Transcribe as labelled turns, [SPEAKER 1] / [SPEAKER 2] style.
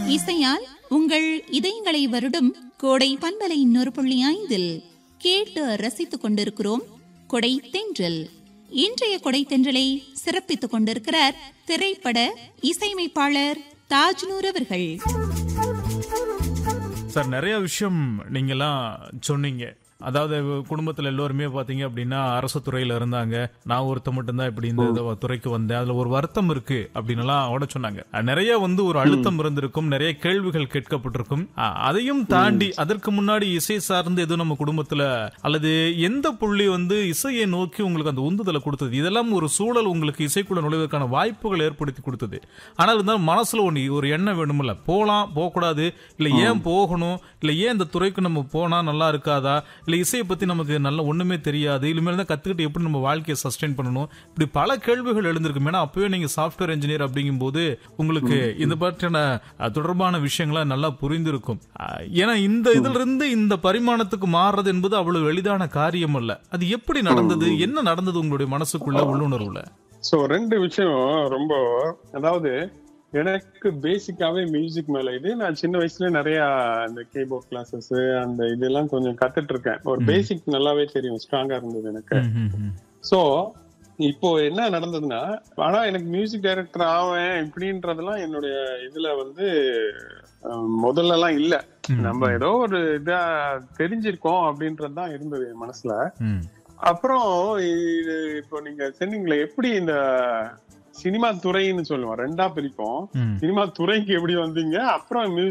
[SPEAKER 1] இசையால் உங்கள் இதயங்களை வருடும் கோடை பண்பலை இன்னொரு புள்ளி ஐந்தில் கேட்டு ரசித்துக் கொண்டிருக்கிறோம் கொடை தென்றல் இன்றைய கொடை தென்றலை சிறப்பித்துக் கொண்டிருக்கிறார் திரைப்பட இசையமைப்பாளர் தாஜ்னூர் அவர்கள்
[SPEAKER 2] சார் நிறைய விஷயம் நீங்கெல்லாம் சொன்னீங்க அதாவது குடும்பத்துல எல்லோருமே பாத்தீங்க அப்படின்னா அரசு துறையில இருந்தாங்க நான் ஒருத்த மட்டும்தான் இப்படி இந்த இந்த துறைக்கு வந்தேன் அதுல ஒரு வருத்தம் இருக்கு அப்படின்னு எல்லாம் அவட சொன்னாங்க அஹ் நிறைய வந்து ஒரு அழுத்தம் இருந்திருக்கும் நிறைய கேள்விகள் கேட்கப்பட்டிருக்கும் அஹ் அதையும் தாண்டி அதற்கு முன்னாடி இசை சார்ந்து எதுவும் நம்ம குடும்பத்துல அல்லது எந்த புள்ளி வந்து இசையை நோக்கி உங்களுக்கு அந்த உந்துதலை கொடுத்தது இதெல்லாம் ஒரு சூழல் உங்களுக்கு இசைக்குள்ள நுழைவதற்கான வாய்ப்புகள் ஏற்படுத்தி கொடுத்தது ஆனால் இருந்தாலும் மனசுல ஒண்ணு ஒரு எண்ணம் வேணும்ல போலாம் போகக்கூடாது இல்ல ஏன் போகணும் இல்ல ஏன் இந்த துறைக்கு நம்ம போனா நல்லா இருக்காதா இல்ல இசையை பத்தி நமக்கு நல்ல ஒண்ணுமே தெரியாது இனிமேல் தான் கத்துக்கிட்டு எப்படி நம்ம வாழ்க்கையை சஸ்டெயின் பண்ணணும் இப்படி பல கேள்விகள் எழுந்திருக்கும் ஏன்னா அப்பவே நீங்க சாஃப்ட்வேர் இன்ஜினியர் அப்படிங்கும் போது உங்களுக்கு இந்த பற்றின அஹ், தொடர்பான விஷயங்களை நல்லா புரிந்திருக்கும் அஹ், ஏன்னா இந்த இதுல இருந்து இந்த பரிமாணத்துக்கு மாறுறது என்பது அவ்வளவு எளிதான காரியம் அல்ல அது எப்படி நடந்தது என்ன நடந்தது உங்களுடைய மனசுக்குள்ள உள்ளுணர்வுல
[SPEAKER 3] சோ ரெண்டு விஷயம் ரொம்ப அதாவது எனக்கு பேசிக்காவே மியூசிக் மேல இது நான் சின்ன வயசுல நிறைய அந்த கீபோர்ட் கிளாஸஸ் அந்த இதெல்லாம் கொஞ்சம் கத்துட்டு இருக்கேன் ஒரு பேசிக் நல்லாவே தெரியும் ஸ்ட்ராங்கா இருந்தது எனக்கு
[SPEAKER 2] ம், ம், ம்.
[SPEAKER 3] சோ இப்போ என்ன நடந்ததுன்னா ஆனா எனக்கு மியூசிக் டைரக்டர் ஆவேன் இப்படின்றதெல்லாம் என்னுடைய இதுல வந்து அஹ், முதல்ல எல்லாம் இல்ல
[SPEAKER 2] ம்,
[SPEAKER 3] நம்ம ஏதோ ஒரு இதா தெரிஞ்சிருக்கோம் அப்படின்றது தான் இருந்தது என் மனசுல
[SPEAKER 2] ம்.
[SPEAKER 3] அப்புறம் இது இப்போ நீங்க சொன்னீங்களே எப்படி இந்த சினிமா துறைன்னு சொல்லுவோம் ரெண்டா பிரிப்போம்
[SPEAKER 2] ம்.
[SPEAKER 3] சினிமா துறைக்கு எப்படி வந்தீங்க அப்புறம்